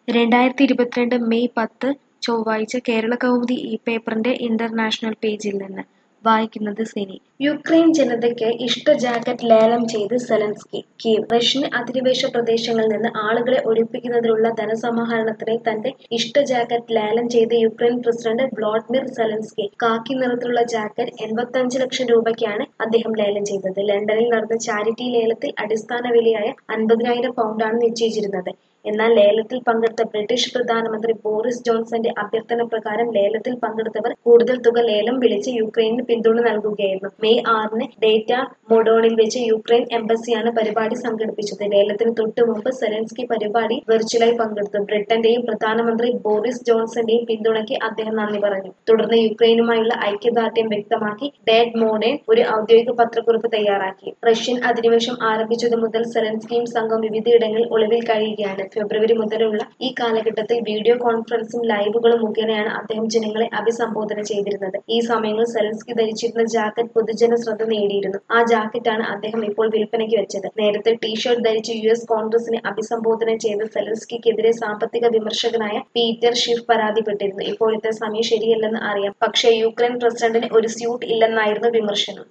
രണ്ടായിരത്തി ഇരുപത്തിരണ്ട് മെയ് പത്ത് ചൊവ്വാഴ്ച കേരളകൗമുദി ഈ പേപ്പറിന്റെ ഇന്റർനാഷണൽ പേജിൽ നിന്ന് വായിക്കുന്നത് സിനി യുക്രൈൻ ജനതയ്ക്ക് ഇഷ്ട ജാക്കറ്റ് ലേലം ചെയ്ത് സെലൻസ്കി കീവ് റഷ്യൻ അധിനിവേശ പ്രദേശങ്ങളിൽ നിന്ന് ആളുകളെ ഒഴിപ്പിക്കുന്നതിനുള്ള ധനസമാഹരണത്തിന് തന്റെ ഇഷ്ട ജാക്കറ്റ് ലേലം ചെയ്ത് യുക്രൈൻ പ്രസിഡന്റ് വ്ളോഡിമിർ സെലൻസ്കി കാക്കി നിറത്തിലുള്ള ജാക്കറ്റ് എൺപത്തഞ്ച് ലക്ഷം രൂപയ്ക്കാണ് അദ്ദേഹം ലേലം ചെയ്തത് ലണ്ടനിൽ നടന്ന ചാരിറ്റി ലേലത്തിൽ അടിസ്ഥാന വിലയായ അൻപതിനായിരം പൗണ്ടാണ് നിശ്ചയിച്ചിരുന്നത് എന്നാൽ ലേലത്തിൽ പങ്കെടുത്ത ബ്രിട്ടീഷ് പ്രധാനമന്ത്രി ബോറിസ് ജോൺസന്റെ അഭ്യർത്ഥന പ്രകാരം ലേലത്തിൽ പങ്കെടുത്തവർ കൂടുതൽ തുക ലേലം വിളിച്ച് യുക്രൈനിന് പിന്തുണ നൽകുകയായിരുന്നു മെയ് ആറിന് ഡേറ്റ മൊഡോണിൽ വെച്ച് യുക്രൈൻ എംബസിയാണ് പരിപാടി സംഘടിപ്പിച്ചത് ലേലത്തിന് തൊട്ടു മുമ്പ് സെലൻസ്കി പരിപാടി വെർച്വലായി പങ്കെടുത്തു ബ്രിട്ടന്റെയും പ്രധാനമന്ത്രി ബോറിസ് ജോൺസന്റെയും പിന്തുണയ്ക്ക് അദ്ദേഹം നന്ദി പറഞ്ഞു തുടർന്ന് യുക്രൈനുമായുള്ള ഐക്യദാർഢ്യം വ്യക്തമാക്കി ഡേഡ് മോഡേൺ ഒരു ഔദ്യോഗിക പത്രക്കുറിപ്പ് തയ്യാറാക്കി റഷ്യൻ അധിനിവേശം ആരംഭിച്ചതു മുതൽ സെലൻസ്കിയും സംഘം വിവിധയിടങ്ങളിൽ ഒളിവിൽ കഴിയുകയാണ് ഫെബ്രുവരി മുതലുള്ള ഈ കാലഘട്ടത്തിൽ വീഡിയോ കോൺഫറൻസും ലൈവുകളും മുഖേനയാണ് അദ്ദേഹം ജനങ്ങളെ അഭിസംബോധന ചെയ്തിരുന്നത് ഈ സമയങ്ങളിൽ സെലൻസ്കി ധരിച്ചിരുന്ന ജാക്കറ്റ് പൊതുജന ശ്രദ്ധ നേടിയിരുന്നു ആ ജാക്കറ്റാണ് അദ്ദേഹം ഇപ്പോൾ വിൽപ്പനയ്ക്ക് വെച്ചത് നേരത്തെ ടീഷർട്ട് ധരിച്ച് യു എസ് കോൺഗ്രസിനെ അഭിസംബോധന ചെയ്ത സെലൻസ്കിക്കെതിരെ സാമ്പത്തിക വിമർശകനായ പീറ്റർ ഷിഫ് പരാതിപ്പെട്ടിരുന്നു ഇപ്പോഴത്തെ സമയം ശരിയല്ലെന്ന് അറിയാം പക്ഷേ യുക്രൈൻ പ്രസിഡന്റിന് ഒരു സ്യൂട്ട് ഇല്ലെന്നായിരുന്നു വിമർശനം